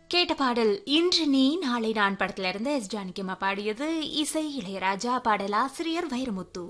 கேட்ட பாடல் இன்று நீ நாளை நான் படத்துல இருந்து எஸ் ஜானகியம்மா பாடியது இசை இளையராஜா பாடல் ஆசிரியர் வைரமுத்து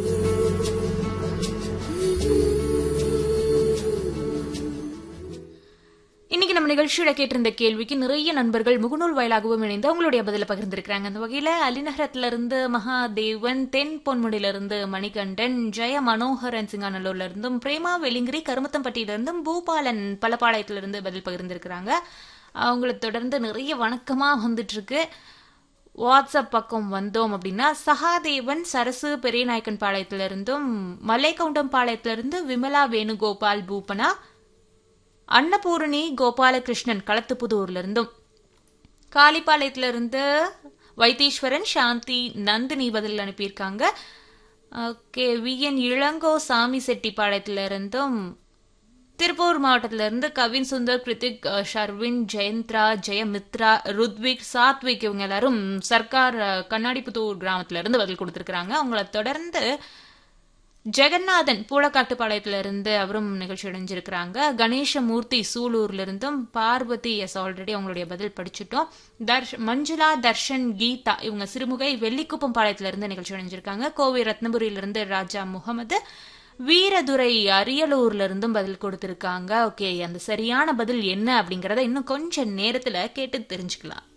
இன்னைக்கு நம்ம நிகழ்ச்சியோட கேட்டிருந்த கேள்விக்கு நிறைய நண்பர்கள் முகநூல் வாயிலாகவும் இணைந்து அவங்களுடைய பதில பகிர்ந்திருக்கிறாங்க அந்த வகையில அலிநகரத்துல இருந்து மகாதேவன் தென் பொன்முடியில இருந்து மணிகண்டன் ஜெய மனோகரன் சிங்காநல்லூர்ல இருந்தும் பிரேமா வெலிங்கிரி கருமத்தம்பட்டியில இருந்தும் பூபாலன் பலப்பாளையத்துல இருந்து பதில் பகிர்ந்திருக்கிறாங்க அவங்களை தொடர்ந்து நிறைய வணக்கமா வந்துட்டு இருக்கு வாட்ஸ்அப் பக்கம் வந்தோம் அப்படின்னா சகாதேவன் சரசு பெரியநாயக்கன் பாளையத்துல இருந்தும் மலைக்கவுண்டம் பாளையத்துல இருந்து விமலா வேணுகோபால் பூபனா அன்னபூரணி கோபாலகிருஷ்ணன் களத்துப்புதூர்ல இருந்தும் காளிப்பாளையத்துல இருந்து வைத்தீஸ்வரன் சாந்தி நந்தினி பதில் அனுப்பியிருக்காங்க ஓகே வி என் இளங்கோ சாமி செட்டிப்பாளையத்துல இருந்தும் திருப்பூர் மாவட்டத்துல இருந்து கவின் சுந்தர் கிருத்திக் அஹ், ஷர்வின் ஜெயந்த்ரா ஜெயமித்ரா ருத்விக் சாத்விக் இவங்க எல்லாரும் சர்க்கார் அஹ், கண்ணாடிப்புத்தூர் கிராமத்துல இருந்து பதில் கொடுத்திருக்கிறாங்க அவங்கள தொடர்ந்து ஜெகநாதன் பூளக்காட்டுப்பாளையத்துல இருந்து அவரும் நிகழ்ச்சி அடைஞ்சிருக்கிறாங்க கணேசமூர்த்தி சூலூர்ல இருந்தும் பார்வதி எஸ் ஆல்ரெடி அவங்களுடைய பதில் படிச்சுட்டோம் தர்ஷ் மஞ்சுளா தர்ஷன் கீதா இவங்க சிறுமுகை வெள்ளிக்குப்பம் பாளையத்துல இருந்து நிகழ்ச்சி அடைஞ்சிருக்காங்க கோவை ரத்னபுரியில இருந்து ராஜா முகமது வீரதுரை அரியலூர்ல இருந்தும் பதில் கொடுத்திருக்காங்க ஓகே அந்த சரியான பதில் என்ன அப்படிங்கறத இன்னும் கொஞ்சம் நேரத்துல கேட்டு தெரிஞ்சுக்கலாம்